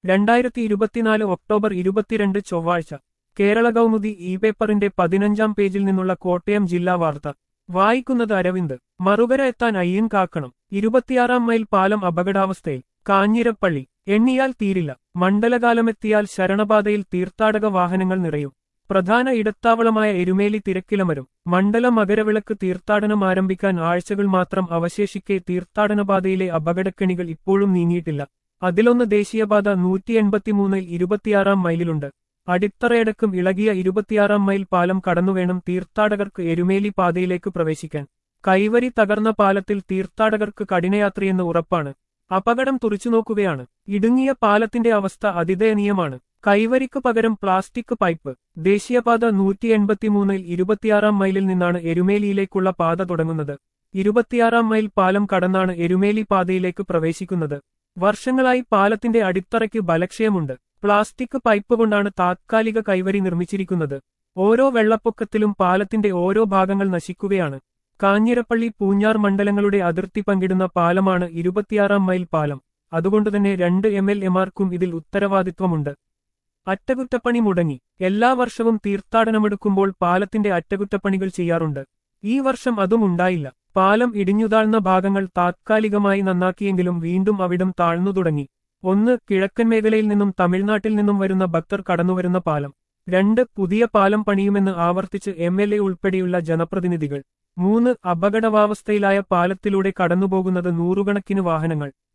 രണ്ടായിരത്തി ഇരുപത്തിനാല് ഒക്ടോബർ ഇരുപത്തിരണ്ട് ചൊവ്വാഴ്ച കേരള കൗമുദി ഇ പേപ്പറിന്റെ പതിനഞ്ചാം പേജിൽ നിന്നുള്ള കോട്ടയം ജില്ലാ വാർത്ത വായിക്കുന്നത് അരവിന്ദ് മറുകര എത്താൻ അയ്യൻ കാക്കണം ഇരുപത്തിയാറാം മൈൽ പാലം അപകടാവസ്ഥയിൽ കാഞ്ഞിരപ്പള്ളി എണ്ണിയാൽ തീരില്ല മണ്ഡലകാലമെത്തിയാൽ ശരണപാതയിൽ തീർത്ഥാടക വാഹനങ്ങൾ നിറയും പ്രധാന ഇടത്താവളമായ എരുമേലി തിരക്കിലമരും മണ്ഡല മകരവിളക്ക് തീർത്ഥാടനം ആരംഭിക്കാൻ ആഴ്ചകൾ മാത്രം അവശേഷിക്കെ തീർത്ഥാടനപാതയിലെ അപകടക്കെണികൾ ഇപ്പോഴും നീങ്ങിയിട്ടില്ല അതിലൊന്ന് ദേശീയപാത നൂറ്റി എൺപത്തിമൂന്നിൽ ഇരുപത്തിയാറാം മൈലിലുണ്ട് അടിത്തറയടക്കം ഇളകിയ ഇരുപത്തിയാറാം മൈൽ പാലം കടന്നുവേണം തീർത്ഥാടകർക്ക് എരുമേലി പാതയിലേക്ക് പ്രവേശിക്കാൻ കൈവരി തകർന്ന പാലത്തിൽ തീർത്ഥാടകർക്ക് കഠിനയാത്രയെന്ന് ഉറപ്പാണ് അപകടം തുറച്ചുനോക്കുകയാണ് ഇടുങ്ങിയ പാലത്തിന്റെ അവസ്ഥ അതിദയനീയമാണ് കൈവരിക്ക് പകരം പ്ലാസ്റ്റിക് പൈപ്പ് ദേശീയപാത നൂറ്റി എൺപത്തിമൂന്നിൽ ഇരുപത്തിയാറാം മൈലിൽ നിന്നാണ് എരുമേലിയിലേക്കുള്ള പാത തുടങ്ങുന്നത് ഇരുപത്തിയാറാം മൈൽ പാലം കടന്നാണ് എരുമേലി പാതയിലേക്ക് പ്രവേശിക്കുന്നത് വർഷങ്ങളായി പാലത്തിന്റെ അടിത്തറയ്ക്ക് ബലക്ഷയമുണ്ട് പ്ലാസ്റ്റിക് പൈപ്പ് കൊണ്ടാണ് താത്കാലിക കൈവരി നിർമ്മിച്ചിരിക്കുന്നത് ഓരോ വെള്ളപ്പൊക്കത്തിലും പാലത്തിന്റെ ഓരോ ഭാഗങ്ങൾ നശിക്കുകയാണ് കാഞ്ഞിരപ്പള്ളി പൂഞ്ഞാർ മണ്ഡലങ്ങളുടെ അതിർത്തി പങ്കിടുന്ന പാലമാണ് ഇരുപത്തിയാറാം മൈൽ പാലം അതുകൊണ്ടുതന്നെ രണ്ട് എം എൽ എമാർക്കും ഇതിൽ ഉത്തരവാദിത്വമുണ്ട് അറ്റകുറ്റപ്പണി മുടങ്ങി എല്ലാ വർഷവും തീർത്ഥാടനമെടുക്കുമ്പോൾ പാലത്തിന്റെ അറ്റകുറ്റപ്പണികൾ ചെയ്യാറുണ്ട് ഈ വർഷം അതും ഉണ്ടായില്ല പാലം ഇടിഞ്ഞുതാഴ്ന്ന ഭാഗങ്ങൾ താത്കാലികമായി നന്നാക്കിയെങ്കിലും വീണ്ടും അവിടം താഴ്ന്നു തുടങ്ങി ഒന്ന് കിഴക്കൻ മേഖലയിൽ നിന്നും തമിഴ്നാട്ടിൽ നിന്നും വരുന്ന ഭക്തർ കടന്നുവരുന്ന പാലം രണ്ട് പുതിയ പാലം പണിയുമെന്ന് ആവർത്തിച്ച് എം എൽ എ ഉൾപ്പെടെയുള്ള ജനപ്രതിനിധികൾ മൂന്ന് അപകടാവസ്ഥയിലായ പാലത്തിലൂടെ കടന്നുപോകുന്നത് നൂറുകണക്കിന് വാഹനങ്ങൾ